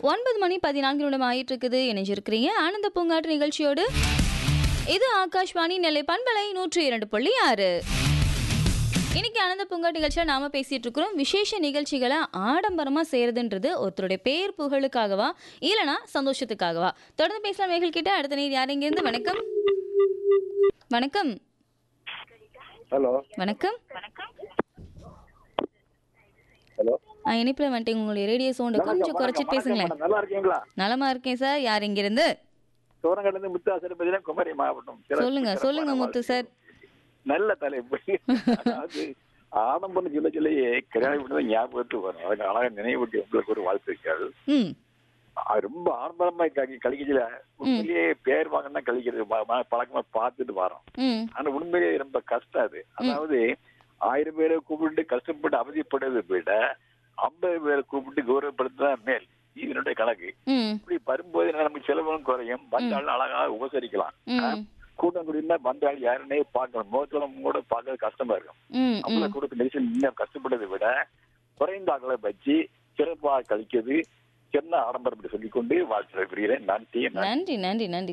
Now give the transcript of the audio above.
ஒன்பது மணி பதினான்கு நிமிடம் ஆயிட்டு இருக்குது இணைஞ்சிருக்கிறீங்க ஆனந்த பூங்காற்று நிகழ்ச்சியோடு இது ஆகாஷ்வாணி நெல்லை பண்பலை நூற்றி இரண்டு புள்ளி ஆறு இன்னைக்கு ஆனந்த பூங்காட் நிகழ்ச்சியில் நாம பேசிட்டு இருக்கிறோம் விசேஷ நிகழ்ச்சிகளை ஆடம்பரமா செய்யறதுன்றது ஒருத்தருடைய பேர் புகழுக்காகவா இல்லனா சந்தோஷத்துக்காகவா தொடர்ந்து பேசலாம் மேகல் கிட்ட அடுத்த நீர் யார் இருந்து வணக்கம் வணக்கம் ஹலோ வணக்கம் ஹலோ ஆ, இணைப்புல வந்துட்டு உங்களுடைய ரேடியோ சவுண்ட் கொஞ்சம் குறைச்சிட்டு பேசுங்களேன் நல்லா இருக்கீங்களா நலமா இருக்கேன் சார் யார் இங்கிருந்து சோரங்கல்ல இருந்து முத்தாசர் பதிலா குமரி மாவட்டம் சிறப்பு- சொல்லுங்க சிறப்பான சொல்லுங்க முத்து சார் நல்ல தலைப்பு அதாவது ஆடம்பரம் சொல்ல சொல்லியே கல்யாணம் பண்ணி ஞாபகத்துக்கு வரும் அதுக்கு அழகா நினைவூட்டி உங்களுக்கு ஒரு வாழ்த்துக்கள் ம் அது ரொம்ப ஆடம்பரமா கழி கழிக்கல உண்மையிலேயே பேர் வாங்கினா கழிக்கிறது ப- ப- பழக்கமா பார்த்துட்டு வரோம் ம் ஆனா உண்மையிலேயே ரொம்ப கஷ்டம் அது அதாவது ஆயிரம் பேரை கூப்பிட்டு கஷ்டப்பட்டு அவதிப்படுறதை விட ஐம்பது பேரை கூப்பிட்டு கௌரவப்படுத்துதான் மேல் இது என்னுடைய கணக்கு ம் இப்படி வரும்போது நமக்கு செலவும் குறையும் வந்தாலும் அழகா உபசரிக்கலாம் ம் கூட்டம் குடினா வந்தால் யாருன்னே பார்க்கணும் முகத்துல கூட பார்க்கறது கஷ்டமா இருக்கும் ம் அவங்கள ம் கொடுத்து நெரிசல் இன்னும் கஷ்டப்படுறதை விட குறைந்த அகலை வச்சு சிறப்பாக கழிக்கிறது சின்ன ஆடம்பரம் இப்படி சொல்லிக்கொண்டு வாழ்த்து விரும்புகிறேன் நன்றி நன்றி நன்றி நன்றி